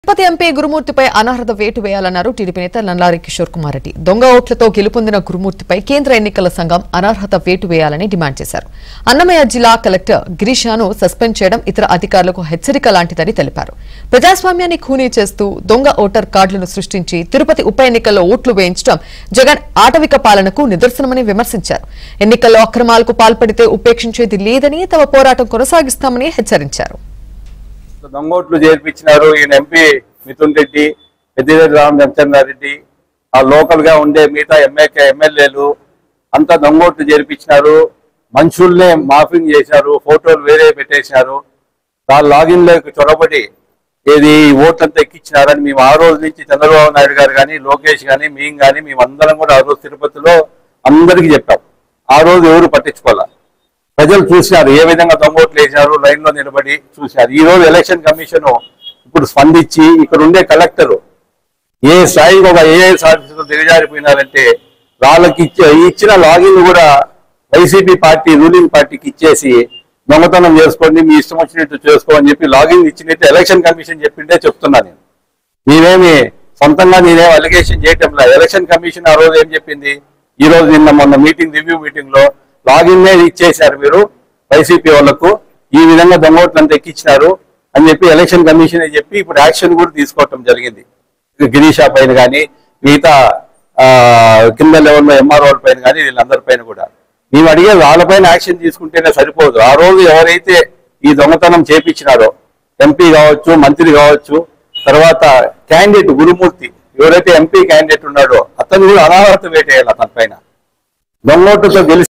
Tirupati MP గురుమూర్తిపై అనర్హత వేటు వేయాలన్నారు TDP నేత నల్లారి కిషోర్ కుమార్ రెడ్డి దొంగ ఓట్లతో గెలుపొందిన గురుమూర్తిపై కేంద్ర ఎన్నికల సంఘం అనర్హత వేటు వేయాలని డిమాండ్ చేశారు అన్నమయ్య జిల్లా కలెక్టర్ గిరీషాను సస్పెండ్ చేయడం ఇతర అధికారులకు హెచ్చరిక లాంటిదని తెలిపారు ప్రజాస్వామ్యాన్ని ఖూనీ చేస్తూ దొంగ ఓటర్ కార్డులను సృష్టించి తిరుపతి ఉప ఎన్నికల్లో ఓట్లు వేయించడం జగన్ ఆటవిక పాలనకు నిదర్శనమని విమర్శించారు ఎన్నికల్లో అక్రమాలకు పాల్పడితే ఉపేక్షించేది లేదని తమ పోరాటం కొనసాగిస్తామని హెచ్చరించారు దొంగోట్లు చేర్పించినారు ఈయన ఎంపీ మిథున్ రెడ్డి పెద్దిరెడ్డి రామచంద్రారెడ్డి ఆ లోకల్ గా ఉండే మిగతా ఎమ్మెల్యే ఎమ్మెల్యేలు అంతా దొంగోట్లు చేర్పించినారు మనుషుల్నే మాఫింగ్ చేశారు ఫోటోలు వేరే పెట్టేశారు వాళ్ళ లాగిన్ లోకి చొరబడి ఏది ఈ ఓట్లంతా ఎక్కించినారని మేము ఆ రోజు నుంచి చంద్రబాబు నాయుడు గారు కానీ లోకేష్ కానీ మేము కానీ మేము అందరం కూడా ఆ రోజు తిరుపతిలో అందరికీ చెప్పాం ఆ రోజు ఎవరు పట్టించుకోవాలి ప్రజలు చూశారు ఏ విధంగా దొంగోట్లు వేశారు లైన్ లో నిలబడి చూశారు ఈ రోజు ఎలక్షన్ కమిషన్ ఇప్పుడు స్పందించి ఇక్కడ ఉండే కలెక్టర్ ఏ స్థాయికి ఒక ఏఐఎస్ ఆఫీసర్ దిగజారిపోయినారంటే వాళ్ళకి ఇచ్చే ఇచ్చిన లాగిన్ కూడా వైసీపీ పార్టీ రూలింగ్ పార్టీకి ఇచ్చేసి దొంగతనం చేసుకోండి మీ ఇష్టం వచ్చినట్టు చేసుకో అని చెప్పి లాగిన్ ఇచ్చినట్టు ఎలక్షన్ కమిషన్ చెప్పిండే చెప్తున్నా నేను మీరేమి సొంతంగా నేనేం అలిగేషన్ చేయటం లేదు ఎలక్షన్ కమిషన్ ఆ రోజు ఏం చెప్పింది ఈ రోజు నిన్న మొన్న మీటింగ్ రివ్యూ మీటింగ్ లో లాగిన్ ఇచ్చేశారు మీరు వైసీపీ వాళ్ళకు ఈ విధంగా దొంగోట్లంతా ఎక్కించినారు అని చెప్పి ఎలక్షన్ కమిషన్ చెప్పి ఇప్పుడు యాక్షన్ కూడా తీసుకోవటం జరిగింది గిరీషా పైన కానీ మిగతా ఆ, కింద లెవెల్లో ఎంఆర్ఓ పైన కానీ వీళ్ళందరి పైన కూడా మేము అడిగే వాళ్ళపైన యాక్షన్ తీసుకుంటేనే సరిపోదు ఆ రోజు ఎవరైతే ఈ దొంగతనం చేపించినారో ఎంపీ కావచ్చు మంత్రి కావచ్చు తర్వాత క్యాండిడేట్ గురుమూర్తి ఎవరైతే ఎంపీ క్యాండిడేట్ ఉన్నాడో అతను కూడా అనార్హత వేటేయాలి అతని పైన దొంగోటుతో గెలిచి